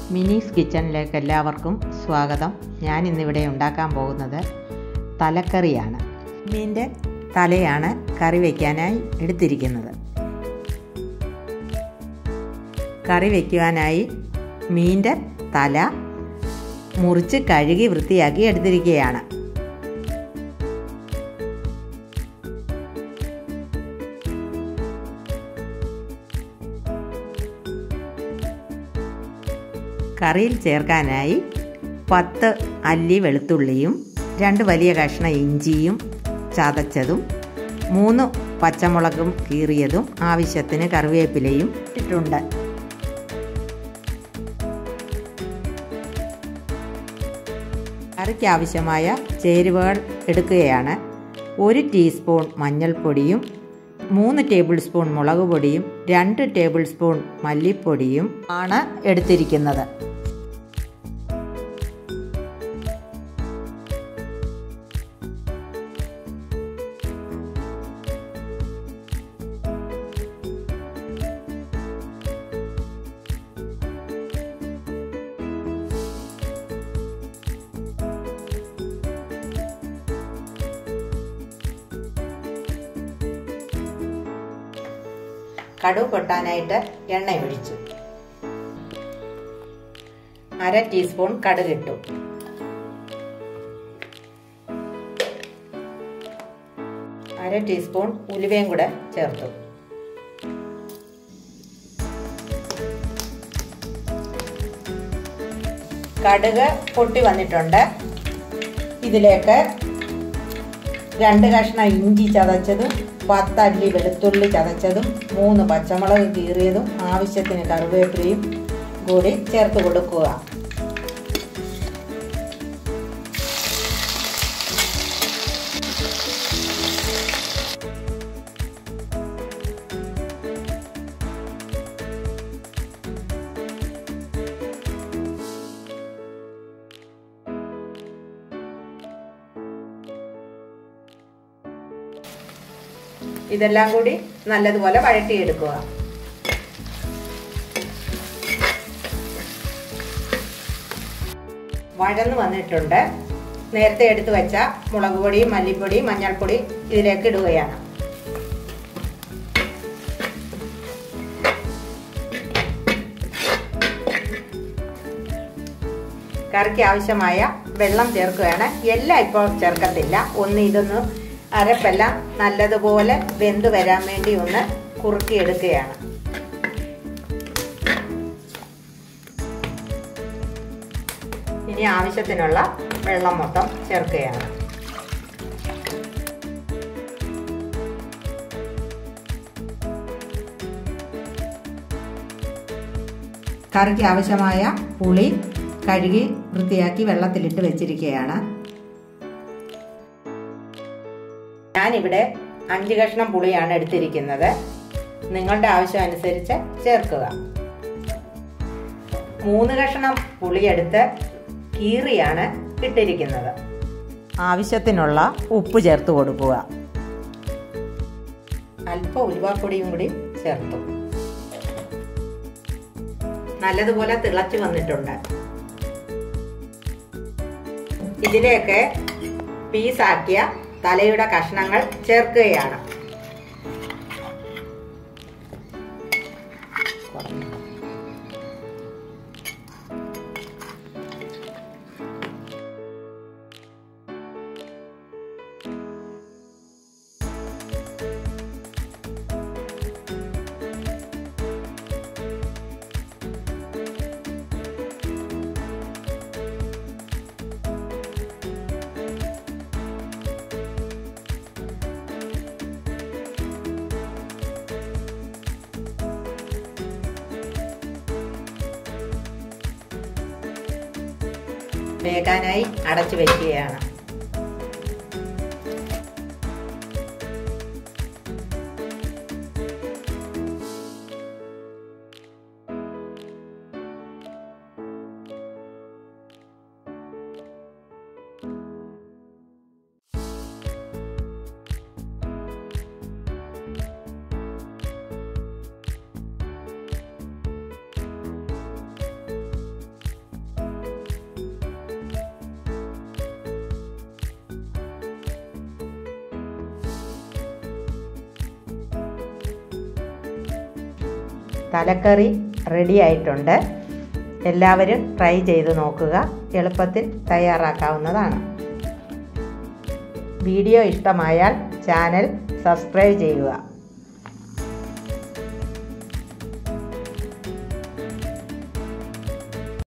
മിനീസ് കിച്ചണിലേക്ക് എല്ലാവർക്കും സ്വാഗതം ഞാൻ ഇന്നിവിടെ ഉണ്ടാക്കാൻ പോകുന്നത് തലക്കറിയാണ് മീൻ്റെ തലയാണ് കറി വയ്ക്കാനായി എടുത്തിരിക്കുന്നത് കറി വയ്ക്കുവാനായി മീൻ്റെ തല മുറിച്ച് കഴുകി വൃത്തിയാക്കി എടുത്തിരിക്കുകയാണ് കറിയിൽ ചേർക്കാനായി പത്ത് അല്ലി വെളുത്തുള്ളിയും രണ്ട് വലിയ കഷ്ണം ഇഞ്ചിയും ചതച്ചതും മൂന്ന് പച്ചമുളകും കീറിയതും ആവശ്യത്തിന് കറിവേപ്പിലയും ഇട്ടിട്ടുണ്ട് കറിക്ക് ആവശ്യമായ ചേരുവകൾ എടുക്കുകയാണ് ഒരു ടീസ്പൂൺ മഞ്ഞൾപ്പൊടിയും മൂന്ന് ടേബിൾ സ്പൂൺ മുളക് പൊടിയും രണ്ട് ടേബിൾ സ്പൂൺ മല്ലിപ്പൊടിയും ആണ് എടുത്തിരിക്കുന്നത് കടുക് പൊട്ടാനായിട്ട് എണ്ണ ഒഴിച്ചു അര ടീസ്പൂൺ കടുക് ഇട്ടു അര ടീസ്പൂൺ ഉലുവയും കൂടെ ചേർത്തു കടുക് പൊട്ടി വന്നിട്ടുണ്ട് ഇതിലേക്ക് രണ്ട് കഷ്ണം ഇഞ്ചി ചതച്ചതും പത്തല്ലി വെളുത്തുള്ളി ചതച്ചതും മൂന്ന് പച്ചമുളക് കീറിയതും ആവശ്യത്തിന് കറിവേപ്പിലയും കൂടി ചേർത്ത് കൊടുക്കുക ഇതെല്ലാം കൂടി നല്ലതുപോലെ വഴട്ടിയെടുക്കുക വഴന്ന് വന്നിട്ടുണ്ട് നേരത്തെ എടുത്തു വെച്ച മുളക് പൊടി മല്ലിപ്പൊടി മഞ്ഞൾപ്പൊടി ഇതിലേക്ക് ഇടുകയാണ് കറിക്ക് ആവശ്യമായ വെള്ളം ചേർക്കുകയാണ് എല്ലാം ഇപ്പോൾ ചേർക്കത്തില്ല ഒന്ന് ഇതൊന്ന് അരപ്പെല്ലാം നല്ലതുപോലെ വെന്ത് വരാൻ വേണ്ടി ഒന്ന് കുറുക്കിയെടുക്കുകയാണ് ഇനി ആവശ്യത്തിനുള്ള വെള്ളം മൊത്തം ചേർക്കുകയാണ് കറിക്ക് ആവശ്യമായ പുളി കഴുകി വൃത്തിയാക്കി വെള്ളത്തിലിട്ട് വെച്ചിരിക്കുകയാണ് ഞാനിവിടെ അഞ്ച് കഷ്ണം പുളിയാണ് എടുത്തിരിക്കുന്നത് നിങ്ങളുടെ ആവശ്യം അനുസരിച്ച് ചേർക്കുക മൂന്ന് കഷ്ണം പുളിയെടുത്ത് കീറിയാണ് ഇട്ടിരിക്കുന്നത് ആവശ്യത്തിനുള്ള ഉപ്പ് ചേർത്ത് കൊടുക്കുക അല്പം ഉലുവാപ്പൊടിയും കൂടി ചേർത്തു നല്ലതുപോലെ തിളച്ചു വന്നിട്ടുണ്ട് ഇതിലേക്ക് പീസാക്കിയ തലയുടെ കഷ്ണങ്ങൾ ചേർക്കുകയാണ് വേകാനായി അടച്ചു വെക്കുകയാണ് തലക്കറി റെഡി ആയിട്ടുണ്ട് എല്ലാവരും ട്രൈ ചെയ്ത് നോക്കുക എളുപ്പത്തിൽ തയ്യാറാക്കാവുന്നതാണ് വീഡിയോ ഇഷ്ടമായാൽ ചാനൽ സബ്സ്ക്രൈബ് ചെയ്യുക